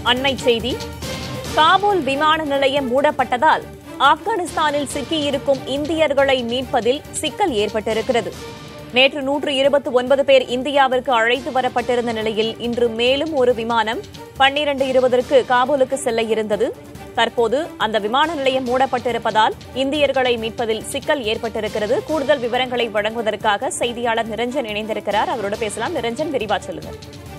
அண்மை செய்தி காபூல் விமான நிலையம் மூடப்பட்டதால் ஆப்கானிஸ்தானில் சிக்கியிருக்கும் இந்தியர்களை மீட்பதில் சிக்கல் ஏற்பட்டிருக்கிறது நேற்று நூற்று இருபத்தி ஒன்பது பேர் இந்தியாவிற்கு அழைத்து வரப்பட்டிருந்த நிலையில் இன்று மேலும் ஒரு விமானம் பன்னிரண்டு இருபதற்கு காபூலுக்கு செல்ல இருந்தது தற்போது அந்த விமான நிலையம் மூடப்பட்டிருப்பதால் இந்தியர்களை மீட்பதில் சிக்கல் ஏற்பட்டிருக்கிறது கூடுதல் விவரங்களை வழங்குவதற்காக செய்தியாளர் நிரஞ்சன் இணைந்திருக்கிறார் அவரோட பேசலாம் நிரஞ்சன் விரிவா சொல்லுங்கள்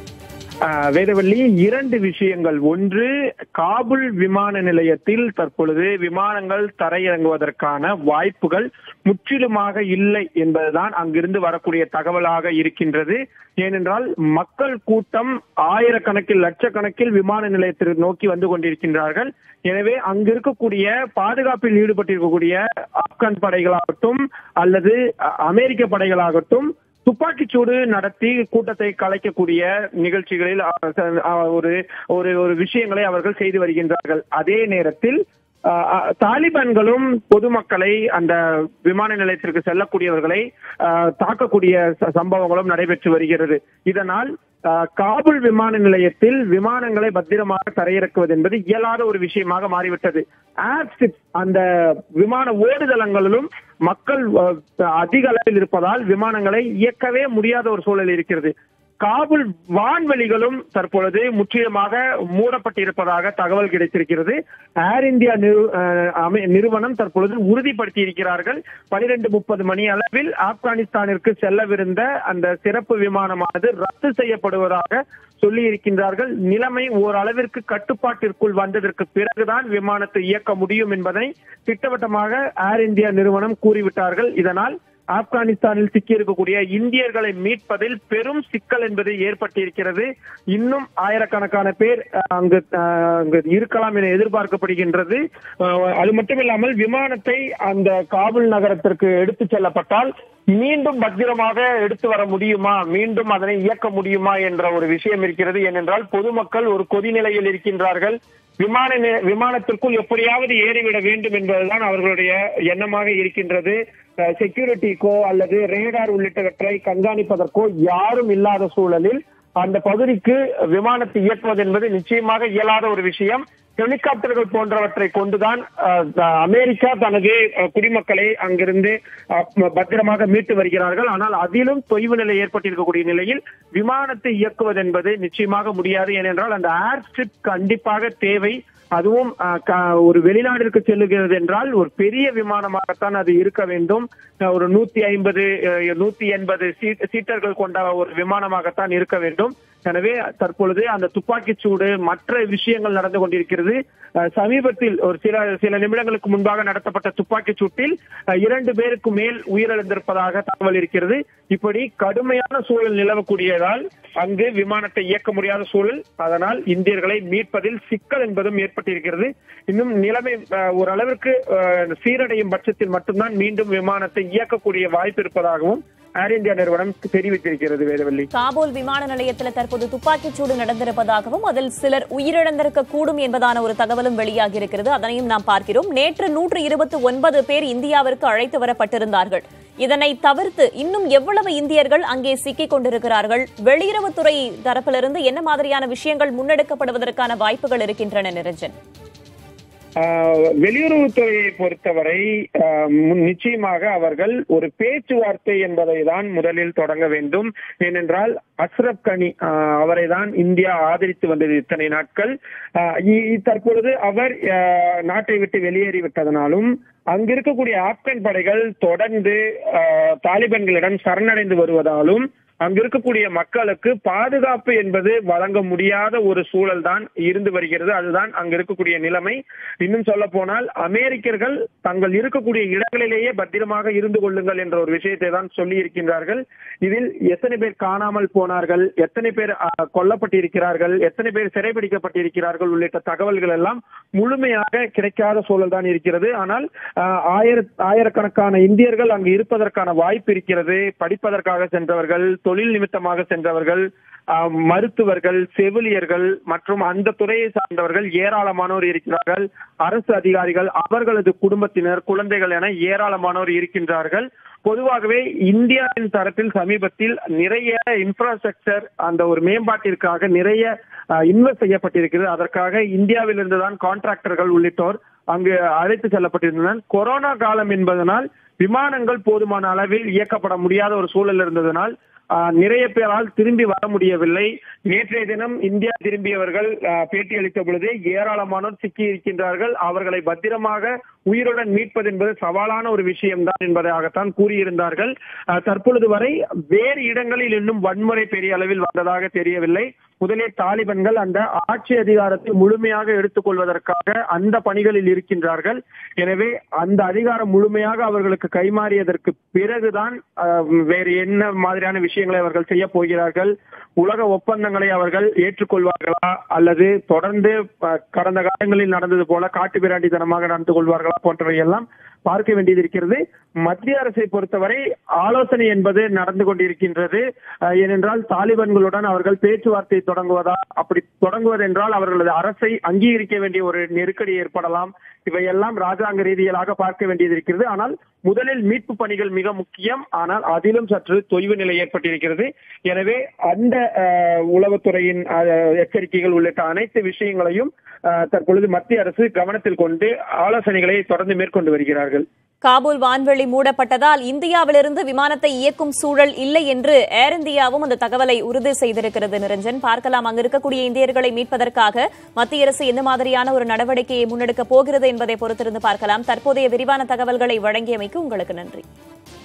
ஆஹ் வேதவள்ளி இரண்டு விஷயங்கள் ஒன்று காபுல் விமான நிலையத்தில் தற்பொழுது விமானங்கள் தரையிறங்குவதற்கான வாய்ப்புகள் முற்றிலுமாக இல்லை என்பதுதான் அங்கிருந்து வரக்கூடிய தகவலாக இருக்கின்றது ஏனென்றால் மக்கள் கூட்டம் ஆயிரக்கணக்கில் லட்சக்கணக்கில் விமான நிலையத்திற்கு நோக்கி வந்து கொண்டிருக்கின்றார்கள் எனவே அங்கு இருக்கக்கூடிய பாதுகாப்பில் ஈடுபட்டிருக்கக்கூடிய ஆப்கான் படைகளாகட்டும் அல்லது அ- அமெரிக்க படைகளாகட்டும் துப்பாக்கிச்சூடு நடத்தி கூட்டத்தை கலைக்கக்கூடிய நிகழ்ச்சிகளில் அ, ச- அ, ஒரு ஒரு ஒரு விஷயங்களை அவர்கள் செய்து வருகின்றார்கள் அதே நேரத்தில் அ, அ, தாலிபான்களும் பொதுமக்களை அந்த விமான நிலையத்திற்கு செல்லக்கூடியவர்களை அ, தாக்கக்கூடிய ச- சம்பவங்களும் நடைபெற்று வருகிறது இதனால் அ, காபுல் விமான நிலையத்தில் விமானங்களை பத்திரமாக தரையிறக்குவது என்பது இயலாத ஒரு விஷயமாக மாறிவிட்டது ஏர்ஸ்ட்ரிப் அந்த விமான ஓடுதளங்களிலும் மக்கள் அ, அதிக அளவில் இருப்பதால் விமானங்களை இயக்கவே முடியாத ஒரு சூழல் இருக்கிறது காபுல் வான்வெளிகளும் தற்பொழுது முற்றிலுமாக மூடப்பட்டிருப்பதாக தகவல் கிடைத்திருக்கிறது ஏர் இந்தியா நிறு- அஹ், அமை- நிறுவனம் தற்பொழுது உறுதிப்படுத்தி இருக்கிறார்கள் பனிரெண்டு முப்பது மணி அளவில் ஆப்கானிஸ்தானிற்கு செல்லவிருந்த அந்த சிறப்பு விமானமானது ரத்து செய்யப்படுவதாக சொல்லி இருக்கின்றார்கள் நிலைமை ஓரளவிற்கு கட்டுப்பாட்டிற்குள் வந்ததற்கு பிறகுதான் விமானத்தை இயக்க முடியும் என்பதை திட்டவட்டமாக ஏர் இந்தியா நிறுவனம் கூறிவிட்டார்கள் இதனால் ஆப்கானிஸ்தானில் சிக்கியிருக்கக்கூடிய இந்தியர்களை மீட்பதில் பெரும் சிக்கல் என்பது ஏற்பட்டிருக்கிறது இன்னும் ஆயிரக்கணக்கான பேர் அஹ், அங்கு அஹ், அங்கு இருக்கலாம் என எதிர்பார்க்கப்படுகின்றது அஹ், அது மட்டுமில்லாமல் விமானத்தை அந்த காபுல் நகரத்திற்கு எடுத்துச் செல்லப்பட்டால் மீண்டும் பத்திரமாக எடுத்து வர முடியுமா மீண்டும் அதனை இயக்க முடியுமா என்ற ஒரு விஷயம் இருக்கிறது ஏனென்றால் பொதுமக்கள் ஒரு கொதிநிலையில் இருக்கின்றார்கள் விமான நி- விமானத்திற்குள் எப்படியாவது ஏறிவிட வேண்டும் என்பதுதான் அவர்களுடைய எண்ணமாக இருக்கின்றது செக்யூரிட்டிக்கோ அல்லது ரேடார் உள்ளிட்டவற்றை கண்காணிப்பதற்கோ யாரும் இல்லாத சூழலில் அந்த பகுதிக்கு விமானத்தை இயக்குவது என்பது நிச்சயமாக இயலாத ஒரு விஷயம் ஹெலிகாப்டர்கள் போன்றவற்றை கொண்டுதான் அஹ், த- அமெரிக்கா தனது அஹ், குடிமக்களை அங்கிருந்து அஹ், பத்திரமாக மீட்டு வருகிறார்கள் ஆனால் அதிலும் தொய்வு நிலை ஏற்பட்டிருக்கக்கூடிய நிலையில் விமானத்தை இயக்குவது என்பது நிச்சயமாக முடியாது ஏனென்றால் அந்த ஏர் ஸ்ட்ரிப் கண்டிப்பாக தேவை அதுவும் அஹ், க- ஒரு வெளிநாட்டிற்கு செல்லுகிறது என்றால் ஒரு பெரிய விமானமாகத்தான் அது இருக்க வேண்டும் அஹ், ஒரு நூத்தி ஐம்பது நூத்தி எண்பது சீட்டர்கள் கொண்ட ஒரு விமானமாகத்தான் இருக்க வேண்டும் எனவே தற்பொழுது அந்த துப்பாக்கிச் சூடு மற்ற விஷயங்கள் நடந்து கொண்டிருக்கிறது அஹ், சமீபத்தில் ஒரு சில சில நிமிடங்களுக்கு முன்பாக நடத்தப்பட்ட துப்பாக்கிச் சூட்டில் அஹ், இரண்டு பேருக்கு மேல் உயிரிழந்திருப்பதாக தகவல் இருக்கிறது இப்படி கடுமையான சூழல் நிலவக்கூடியதால் அங்கு விமானத்தை இயக்க முடியாத சூழல் அதனால் இந்தியர்களை மீட்பதில் சிக்கல் என்பதும் ஏற்பட்டிருக்கிறது இன்னும் நிலைமை அஹ், ஓரளவிற்கு அஹ், சீரடையும் பட்சத்தில் மட்டும்தான் மீண்டும் விமானத்தை இயக்கக்கூடிய வாய்ப்பு இருப்பதாகவும் ஏர் இந்தியா நிறுவனம் தெரிவித்திருக்கிறது வேதவள்ளி காபூல் விமான நிலையத்தில் தற்போது துப்பாக்கிச்சூடு நடந்திருப்பதாகவும் அதில் சிலர் உயிரிழந்திருக்க கூடும் என்பதான ஒரு தகவலும் வெளியாகி இருக்கிறது அதனையும் நாம் பார்க்கிறோம் நேற்று நூற்று இருபத்தி ஒன்பது பேர் இந்தியாவிற்கு அழைத்து வரப்பட்டிருந்தார்கள் இதனை தவிர்த்து இன்னும் எவ்வளவு இந்தியர்கள் அங்கே சிக்கிக் கொண்டிருக்கிறார்கள் வெளியுறவுத்துறை தரப்பிலிருந்து என்ன மாதிரியான விஷயங்கள் முன்னெடுக்கப்படுவதற்கான வாய்ப்புகள் இருக்கின்றன நிரஞ்சன் ஆஹ் வெளியுறவுத்துறையை பொறுத்தவரை ஆஹ் முன் நிச்சயமாக அவர்கள் ஒரு பேச்சுவார்த்தை என்பதை தான் முதலில் தொடங்க வேண்டும் ஏனென்றால் அஸ்ரப் கனி ஆஹ் அவரை தான் இந்தியா ஆதரித்து வந்தது இத்தனை நாட்கள் ஆஹ் இ- இ- தற்பொழுது அவர் ஆஹ் நாட்டை விட்டு வெளியேறி விட்டதனாலும் அங்க இருக்கக்கூடிய ஆப்கன் படைகள் தொடர்ந்து ஆஹ் தாலிபான்களிடம் சரணடைந்து வருவதாலும் அங்க இருக்கக்கூடிய மக்களுக்கு பாதுகாப்பு என்பது வழங்க முடியாத ஒரு சூழல் தான் இருந்து வருகிறது அதுதான் அங்க இருக்கக்கூடிய நிலைமை இன்னும் சொல்ல போனால் அமெரிக்கர்கள் தங்கள் இருக்கக்கூடிய இடங்களிலேயே பத்திரமாக இருந்து கொள்ளுங்கள் என்ற ஒரு விஷயத்தை தான் சொல்லி இருக்கின்றார்கள் இதில் எத்தனை பேர் காணாமல் போனார்கள் எத்தனை பேர் அஹ், கொல்லப்பட்டிருக்கிறார்கள் எத்தனை பேர் சிறைபிடிக்கப்பட்டிருக்கிறார்கள் உள்ளிட்ட தகவல்கள் எல்லாம் முழுமையாக கிடைக்காத சூழல் தான் இருக்கிறது ஆனால் அஹ், ஆயிர ஆயிரக்கணக்கான இந்தியர்கள் அங்கு இருப்பதற்கான வாய்ப்பு இருக்கிறது படிப்பதற்காக சென்றவர்கள் தொழில் நிமித்தமாக சென்றவர்கள் அஹ், மருத்துவர்கள் செவிலியர்கள் மற்றும் அந்த துறையை சார்ந்தவர்கள் ஏராளமானோர் இருக்கிறார்கள் அரசு அதிகாரிகள் அவர்களது குடும்பத்தினர் குழந்தைகள் என ஏராளமானோர் இருக்கின்றார்கள் பொதுவாகவே இந்தியாவின் தரப்பில் சமீபத்தில் நிறைய இன்ஃப்ராஸ்ட்ரக்சர் அந்த ஒரு மேம்பாட்டிற்காக நிறைய இன்வெஸ்ட் செய்யப்பட்டிருக்கிறது அதற்காக இந்தியாவிலிருந்து தான் கான்ட்ராக்டர்கள் உள்ளிட்டோர் அங்கு அழைத்து செல்லப்பட்டிருந்தனர் கொரோனா காலம் என்பதனால் விமானங்கள் போதுமான அளவில் இயக்கப்பட முடியாத ஒரு சூழல் இருந்ததனால் ஆஹ், நிறைய பேரால் திரும்பி வர முடியவில்லை நேற்றைய தினம் இந்தியா திரும்பியவர்கள் ஆஹ், பேட்டியளித்த பொழுது ஏராளமானோர் சிக்கி இருக்கின்றார்கள் அவர்களை பத்திரமாக உயிருடன் மீட்பது என்பது சவாலான ஒரு விஷயம்தான் என்பதாகத்தான் கூறியிருந்தார்கள் ஆஹ், தற்பொழுது வரை வேறு இடங்களில் இன்னும் வன்முறை பெரிய அளவில் வந்ததாக தெரியவில்லை முதலில் தாலிபன்கள் அந்த ஆட்சி அதிகாரத்தை முழுமையாக எடுத்துக்கொள்வதற்காக அந்த பணிகளில் இருக்கின்றார்கள் எனவே அந்த அதிகாரம் முழுமையாக அவர்களுக்கு கைமாறியதற்கு பிறகுதான் ஆஹ், வேறு என்ன மாதிரியான விஷயங்களை அவர்கள் செய்ய போகிறார்கள் உலக ஒப்பந்தங்களை அவர்கள் ஏற்றுக்கொள்வார்களா அல்லது தொடர்ந்து ஆஹ், கடந்த காலங்களில் நடந்தது போல காட்டு பிராண்டித்தனமாக நடந்து கொள்வார்களா போன்றவை எல்லாம் பார்க்க வேண்டியது இருக்கிறது மத்திய அரசை பொறுத்தவரை ஆலோசனை என்பது நடந்து கொண்டிருக்கின்றது ஆஹ், ஏனென்றால் தாலிபான்களுடன் அவர்கள் பேச்சுவார்த்தை தொடங்குவதா அப்படி தொடங்குவதென்றால் அவர்களது அரசை அங்கீகரிக்க வேண்டிய ஒரு நெருக்கடி ஏற்படலாம் இவையெல்லாம் ராஜாங்க ரீதியிலாக பார்க்க வேண்டியது இருக்கிறது ஆனால் முதலில் மீட்பு பணிகள் மிக முக்கியம் ஆனால் அதிலும் சற்று தொய்வு நிலை ஏற்பட்டிருக்கிறது எனவே அந்த ஆஹ், உளவுத்துறையின் ஆஹ், எச்சரிக்கைகள் உள்ளிட்ட அனைத்து விஷயங்களையும் ஆஹ், தற்பொழுது மத்திய அரசு கவனத்தில் கொண்டு ஆலோசனைகளை தொடர்ந்து மேற்கொண்டு வருகிறார்கள் காபூல் வான்வெளி மூடப்பட்டதால் இந்தியாவிலிருந்து விமானத்தை இயக்கும் சூழல் இல்லை என்று ஏர் இந்தியாவும் அந்த தகவலை உறுதி செய்திருக்கிறது நிரஞ்சன் பார்க்கலாம் அங்கு இருக்கக்கூடிய இந்தியர்களை மீட்பதற்காக மத்திய அரசு எந்த மாதிரியான ஒரு நடவடிக்கையை முன்னெடுக்கப் போகிறது என்பதை பொறுத்திருந்து பார்க்கலாம் தற்போதைய விரிவான தகவல்களை வழங்கியமைக்கு உங்களுக்கு நன்றி